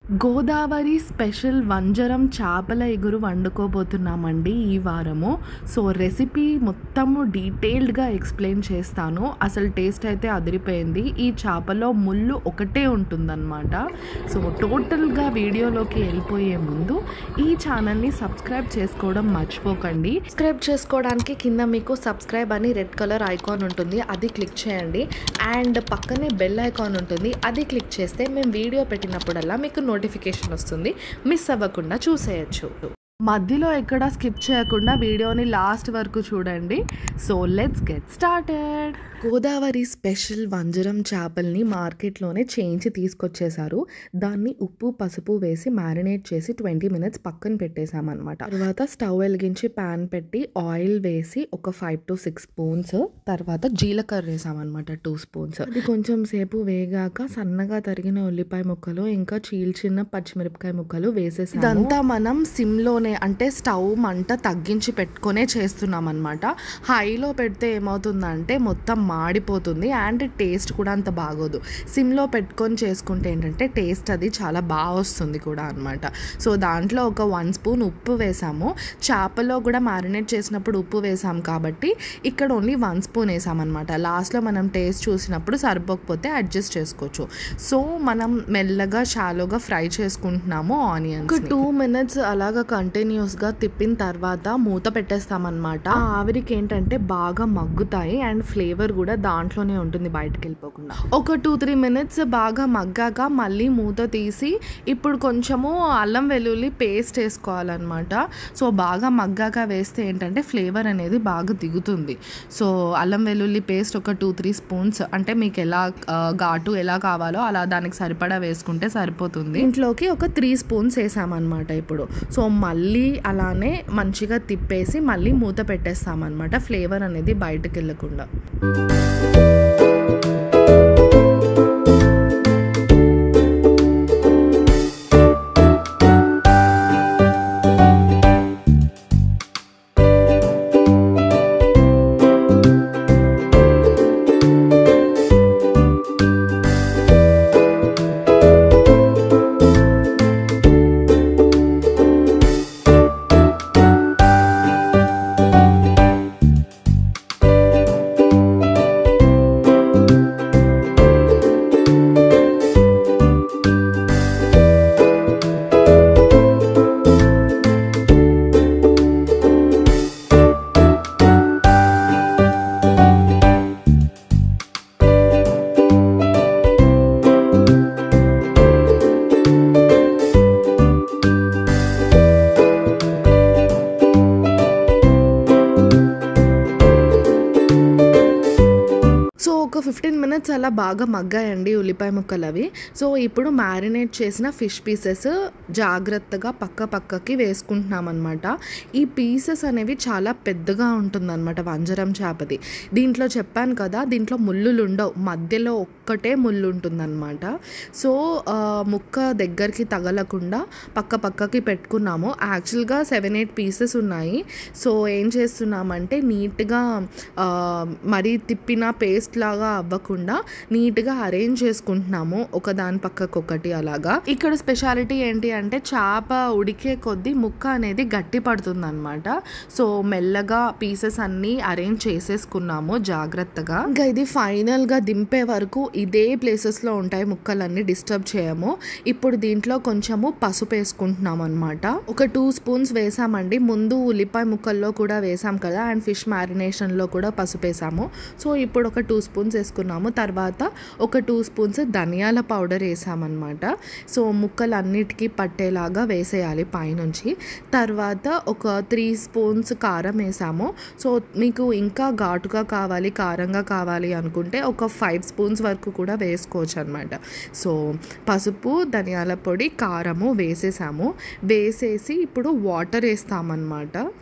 Godavari special వంజరం చేపల ఎగురు వండుకోబోతున్నామండి ఈ వారము సో రెసిపీ మొత్తము డీటెయిల్డ్గా ఎక్స్ప్లెయిన్ చేస్తాను అసలు టేస్ట్ అయితే అదిరిపోయింది ఈ చేపలో ముళ్ళు ఒకటే ఉంటుందన్నమాట సో టోటల్గా వీడియోలోకి వెళ్ళిపోయే ముందు ఈ ఛానల్ని సబ్స్క్రైబ్ చేసుకోవడం మర్చిపోకండి సబ్స్క్రైబ్ చేసుకోవడానికి కింద మీకు సబ్స్క్రైబ్ అని రెడ్ కలర్ ఐకాన్ ఉంటుంది అది క్లిక్ చేయండి అండ్ పక్కనే బెల్ ఐకాన్ ఉంటుంది అది క్లిక్ చేస్తే మేము వీడియో పెట్టినప్పుడల్లా మీకు నోటిఫికేషన్ వస్తుంది మిస్ అవ్వకుండా చూసేయచ్చు మధ్యలో ఎక్కడ స్కిప్ చేయకుండా వీడియోని లాస్ట్ వరకు చూడండి so let's get started Godavari special వంజరం చేపల్ని మార్కెట్లోనే చేయించి తీసుకొచ్చేసారు దాన్ని ఉప్పు పసుపు వేసి మ్యారినేట్ చేసి ట్వంటీ మినిట్స్ పక్కన పెట్టేసామన్నమాట తర్వాత స్టవ్ వెలిగించి ప్యాన్ పెట్టి ఆయిల్ వేసి ఒక ఫైవ్ టు సిక్స్ స్పూన్స్ తర్వాత జీలకర్ర వేసామన్నమాట టూ స్పూన్స్ అది కొంచెం సేపు వేగాక సన్నగా తరిగిన ఉల్లిపాయ ముక్కలు ఇంకా చీల్చిన పచ్చిమిరపకాయ ముక్కలు వేసేసాము ఇదంతా మనం సిమ్లోనే అంటే స్టవ్ మంట తగ్గించి పెట్టుకునే చేస్తున్నాం అనమాట హైలో పెడితే ఏమవుతుందంటే మొత్తం మాడిపోతుంది అండ్ టేస్ట్ కూడా అంత బాగోదు సిమ్లో పెట్టుకొని చేసుకుంటే ఏంటంటే టేస్ట్ అది చాలా బాగా వస్తుంది కూడా అనమాట సో దాంట్లో ఒక వన్ స్పూన్ ఉప్పు వేసాము చేపలో కూడా మ్యారినేట్ చేసినప్పుడు ఉప్పు వేసాం కాబట్టి ఇక్కడ ఓన్లీ వన్ స్పూన్ వేసామన్నమాట లాస్ట్లో మనం టేస్ట్ చూసినప్పుడు సరిపోకపోతే అడ్జస్ట్ చేసుకోవచ్చు సో మనం మెల్లగా షాలోగా ఫ్రై చేసుకుంటున్నాము ఆనియన్స్ ఒక టూ మినిట్స్ అలాగా కంటిన్యూస్గా తిప్పిన తర్వాత మూత పెట్టేస్తామన్నమాట ఆ ఆవిరికి ఏంటంటే బాగా మగ్గుతాయి అండ్ ఫ్లేవర్ కూడా దాంట్లోనే ఉంటుంది బయటకు వెళ్ళిపోకుండా ఒక టూ త్రీ మినిట్స్ బాగా మగ్గాక మళ్ళీ మూత తీసి ఇప్పుడు కొంచెము అల్లం వెల్లుల్లి పేస్ట్ వేసుకోవాలన్నమాట సో బాగా మగ్గాక వేస్తే ఏంటంటే ఫ్లేవర్ అనేది బాగా దిగుతుంది సో అల్లం వెల్లుల్లి పేస్ట్ ఒక టూ త్రీ స్పూన్స్ అంటే మీకు ఎలా ఆ, ఘాటు ఎలా కావాలో అలా దానికి సరిపడా వేసుకుంటే సరిపోతుంది ఇంట్లోకి ఒక త్రీ స్పూన్స్ వేసామన్నమాట ఇప్పుడు సో మళ్ళీ అలానే మంచిగా తిప్పేసి మళ్ళీ మూత పెట్టేస్తామన్నమాట ఫ్లేవర్ అనేది బయటకు వెళ్ళకుండా సో ఒక ఫిఫ్టీన్ మినిట్స్ అలా బాగా మగ్గాయండి ఉల్లిపాయ ముక్కలు అవి సో ఇప్పుడు మ్యారినేట్ చేసిన ఫిష్ పీసెస్ జాగ్రత్తగా పక్క పక్కకి వేసుకుంటున్నాం అనమాట ఈ పీసెస్ అనేవి చాలా పెద్దగా ఉంటుందన్నమాట వంజరం చేపది దీంట్లో చెప్పాను కదా దీంట్లో ముళ్ళులు ఉండవు మధ్యలో ఒక్కటే ముళ్ళు ఉంటుందన్నమాట సో ఆ, ముక్క దగ్గరికి తగలకుండా పక్క పక్కకి పెట్టుకున్నాము యాక్చువల్గా సెవెన్ ఎయిట్ పీసెస్ ఉన్నాయి సో ఏం చేస్తున్నామంటే నీట్గా ఆ, మరీ తిప్పిన పేస్ట్ లాగా అవ్వకుండా నీట్గా అరేంజ్ చేసుకుంటున్నాము ఒక దాని పక్కకు ఒకటి అలాగా ఇక్కడ స్పెషాలిటీ ఏంటి అంటే చేప ఉడికే కొద్దీ ముక్క అనేది గట్టి పడుతుంది అనమాట సో మెల్లగా పీసెస్ అన్నీ అరేంజ్ చేసేసుకున్నాము జాగ్రత్తగా ఇంకా ఇది ఫైనల్గా దింపే వరకు ఇదే ప్లేసెస్లో ఉంటాయి ముక్కలన్నీ డిస్టర్బ్ చేయము ఇప్పుడు దీంట్లో కొంచెము పసుపు వేసుకుంటున్నాం అనమాట ఒక టూ స్పూన్స్ వేసామండి ముందు ఉల్లిపాయ ముక్కల్లో కూడా వేసాం కదా అండ్ ఫిష్ మ్యారినేషన్లో కూడా పసుపు వేసాము సో ఇప్పుడు ఒక టూ స్పూన్స్ వేసుకున్నాము తర్వాత ఒక టూ స్పూన్స్ ధనియాల పౌడర్ వేసామన్నమాట సో ముక్కలు అన్నిటికీ పట్టేలాగా వేసేయాలి పైనుంచి తర్వాత ఒక త్రీ స్పూన్స్ కారం వేసాము సో మీకు ఇంకా ఘాటుగా కావాలి కారంగా కావాలి అనుకుంటే ఒక ఫైవ్ స్పూన్స్ వరకు కూడా వేసుకోవచ్చు అనమాట సో పసుపు ధనియాల పొడి కారము వేసేసాము వేసేసి ఇప్పుడు వాటర్ వేస్తామన్నమాట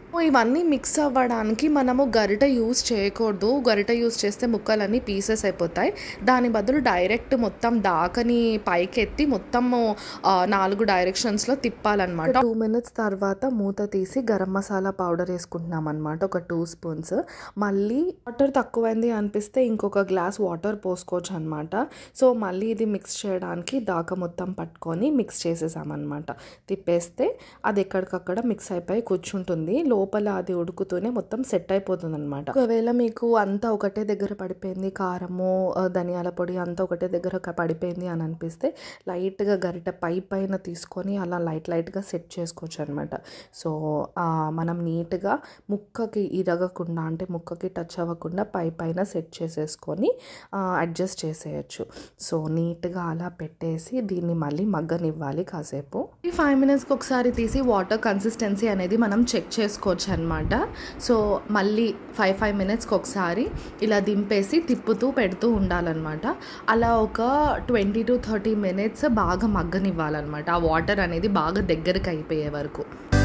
ఇవన్నీ మిక్స్ అవ్వడానికి మనము గరిట యూస్ చేయకూడదు గరిట యూస్ చేస్తే ముక్కలన్నీ పీసెస్ అయిపోతాయి దాని బదులు డైరెక్ట్ మొత్తం దాకని పైకెత్తి మొత్తము ఆ, నాలుగు డైరెక్షన్స్లో తిప్పాలన్నమాట టూ మినిట్స్ తర్వాత మూత తీసి గరం మసాలా పౌడర్ వేసుకుంటున్నాం అనమాట ఒక టూ స్పూన్స్ మళ్ళీ వాటర్ తక్కువైంది అనిపిస్తే ఇంకొక గ్లాస్ వాటర్ పోసుకోవచ్చు అనమాట సో మళ్ళీ ఇది మిక్స్ చేయడానికి దాకా మొత్తం పట్టుకొని మిక్స్ చేసేసామన్నమాట తిప్పేస్తే అది ఎక్కడికక్కడ మిక్స్ అయిపోయి కూర్చుంటుంది లోపల అది ఉడుకుతూనే మొత్తం సెట్ అయిపోతుంది అనమాట ఒకవేళ మీకు అంతా ఒకటే దగ్గర పడిపోయింది కారము ఆ, ధనియాల పొడి అంతా ఒకటే దగ్గర క- పడిపోయింది అని అనిపిస్తే లైట్గా గరిట పై పైన తీసుకొని అలా లైట్ లైట్గా సెట్ చేసుకోవచ్చు అనమాట సో ఆ, మనం నీట్గా ముక్కకి ఇరగకుండా అంటే ముక్కకి టచ్ అవ్వకుండా పై పైన సెట్ చేసేసుకొని అడ్జస్ట్ చేసేయచ్చు సో నీట్గా అలా పెట్టేసి దీన్ని మళ్ళీ మగ్గనివ్వాలి కాసేపు ఈ ఫైవ్ మినిట్స్కి ఒకసారి తీసి వాటర్ కన్సిస్టెన్సీ అనేది మనం చెక్ చేసుకోవచ్చు అనమాట సో మళ్ళీ ఫైవ్ ఫైవ్ మినిట్స్కి ఒకసారి ఇలా దింపేసి తిప్పుతూ పెడుతూ ఉండాలన్నమాట అలా ఒక ట్వంటీ టు థర్టీ మినిట్స్ బాగా మగ్గనివ్వాలన్నమాట ఆ వాటర్ అనేది బాగా దగ్గరికి అయిపోయే వరకు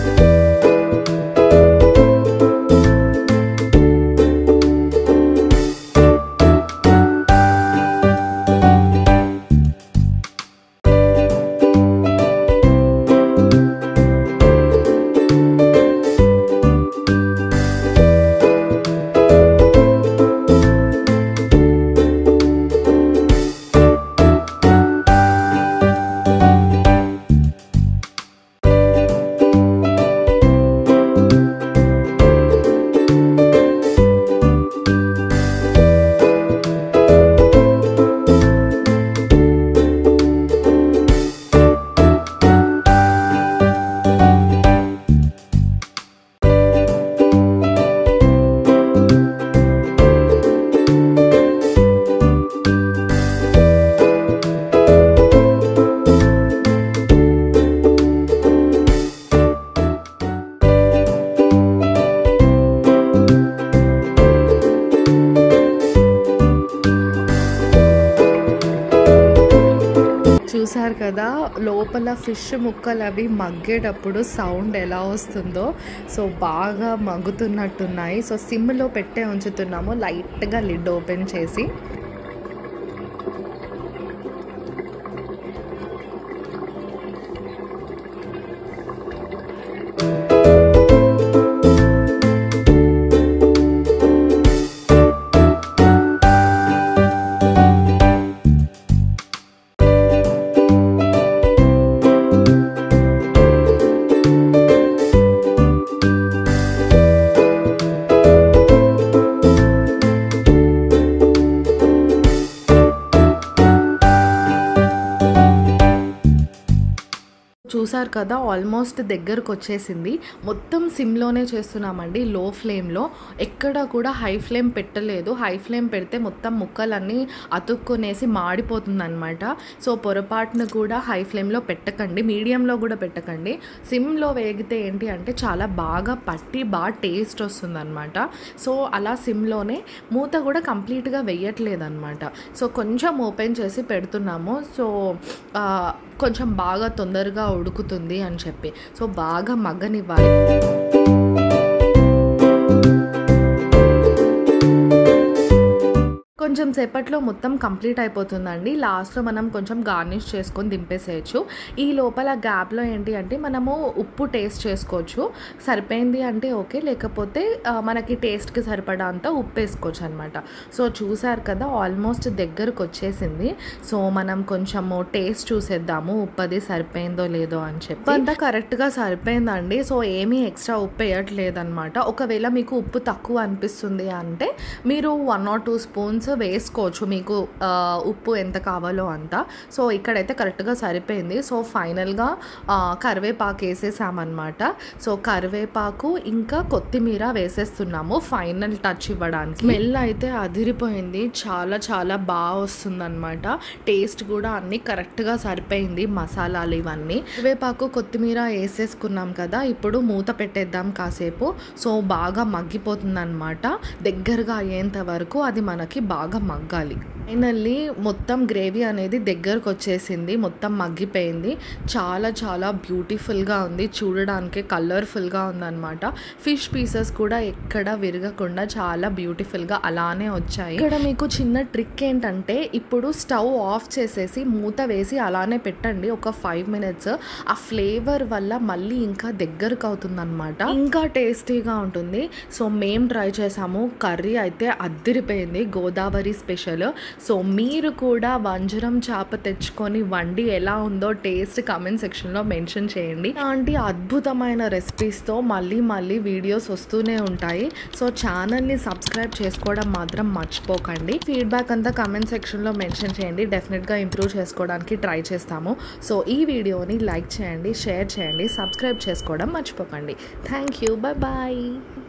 చూసారు కదా లోపల ఫిష్ ముక్కలు అవి మగ్గేటప్పుడు సౌండ్ ఎలా వస్తుందో సో బాగా మగ్గుతున్నట్టున్నాయి సో సిమ్లో పెట్టే ఉంచుతున్నాము లైట్గా లిడ్ ఓపెన్ చేసి చూసారు కదా ఆల్మోస్ట్ దగ్గరకు వచ్చేసింది మొత్తం సిమ్లోనే చేస్తున్నామండి లో ఫ్లేమ్లో ఎక్కడ కూడా హై ఫ్లేమ్ పెట్టలేదు హై ఫ్లేమ్ పెడితే మొత్తం ముక్కలన్నీ అతుక్కునేసి మాడిపోతుంది అనమాట సో పొరపాటును కూడా హై ఫ్లేమ్లో పెట్టకండి మీడియంలో కూడా పెట్టకండి సిమ్లో వేగితే ఏంటి అంటే చాలా బాగా పట్టి బాగా టేస్ట్ వస్తుంది అనమాట సో అలా సిమ్లోనే మూత కూడా కంప్లీట్గా వేయట్లేదు అనమాట సో కొంచెం ఓపెన్ చేసి పెడుతున్నాము సో ఆ, కొంచెం బాగా తొందరగా ఉడుకుతుంది అని చెప్పి సో బాగా మగ్గనివ్వాలి కొంచెం సేపట్లో మొత్తం కంప్లీట్ అయిపోతుందండి లాస్ట్లో మనం కొంచెం గార్నిష్ చేసుకొని దింపేసేయచ్చు ఈ లోపల గ్యాప్లో ఏంటి అంటే మనము ఉప్పు టేస్ట్ చేసుకోవచ్చు సరిపోయింది అంటే ఓకే లేకపోతే ఆ, మనకి టేస్ట్కి సరిపడా అంతా ఉప్పు వేసుకోవచ్చు అనమాట సో చూసారు కదా ఆల్మోస్ట్ దగ్గరకు వచ్చేసింది సో మనం కొంచెము టేస్ట్ చూసేద్దాము ఉప్పు అది సరిపోయిందో లేదో అని చెప్పి అంతా కరెక్ట్గా సరిపోయిందండి సో ఏమీ ఎక్స్ట్రా ఉప్పు వేయట్లేదు అనమాట ఒకవేళ మీకు ఉప్పు తక్కువ అనిపిస్తుంది అంటే మీరు వన్ ఆర్ టూ స్పూన్స్ వేసుకోవచ్చు మీకు ఆ, ఉప్పు ఎంత కావాలో అంత సో ఇక్కడైతే కరెక్ట్గా సరిపోయింది సో ఫైనల్గా ఆ, కరివేపాకు వేసేసామన్నమాట సో కరివేపాకు ఇంకా కొత్తిమీర వేసేస్తున్నాము ఫైనల్ టచ్ ఇవ్వడానికి స్మెల్ అయితే అదిరిపోయింది చాలా చాలా బాగా వస్తుందన్నమాట టేస్ట్ కూడా అన్నీ కరెక్ట్గా సరిపోయింది మసాలాలు ఇవన్నీ కరివేపాకు కొత్తిమీర వేసేసుకున్నాం కదా ఇప్పుడు మూత పెట్టేద్దాం కాసేపు సో బాగా మగ్గిపోతుంది అనమాట దగ్గరగా అయ్యేంత వరకు అది మనకి బాగా మగ్గాలి ఫైనల్లీ మొత్తం గ్రేవీ అనేది దగ్గరకు వచ్చేసింది మొత్తం మగ్గిపోయింది చాలా చాలా బ్యూటిఫుల్గా ఉంది చూడడానికి కలర్ఫుల్గా ఉందన్నమాట ఫిష్ పీసెస్ కూడా ఎక్కడ విరగకుండా చాలా బ్యూటిఫుల్గా అలానే వచ్చాయి ఇక్కడ మీకు చిన్న ట్రిక్ ఏంటంటే ఇప్పుడు స్టవ్ ఆఫ్ చేసేసి మూత వేసి అలానే పెట్టండి ఒక ఫైవ్ మినిట్స్ ఆ ఫ్లేవర్ వల్ల మళ్ళీ ఇంకా దగ్గరకు అవుతుందన్నమాట ఇంకా టేస్టీగా ఉంటుంది సో మేము ట్రై చేసాము కర్రీ అయితే అద్దిరిపోయింది గోదావరి స్పెషల్ సో మీరు కూడా వంజరం చేప తెచ్చుకొని వండి ఎలా ఉందో టేస్ట్ కమెంట్ సెక్షన్లో మెన్షన్ చేయండి ఇలాంటి అద్భుతమైన రెసిపీస్తో మళ్ళీ మళ్ళీ వీడియోస్ వస్తూనే ఉంటాయి సో ఛానల్ని సబ్స్క్రైబ్ చేసుకోవడం మాత్రం మర్చిపోకండి ఫీడ్బ్యాక్ అంతా కమెంట్ సెక్షన్లో మెన్షన్ చేయండి డెఫినెట్గా ఇంప్రూవ్ చేసుకోవడానికి ట్రై చేస్తాము సో ఈ వీడియోని లైక్ చేయండి షేర్ చేయండి సబ్స్క్రైబ్ చేసుకోవడం మర్చిపోకండి థ్యాంక్ యూ బాయ్ బాయ్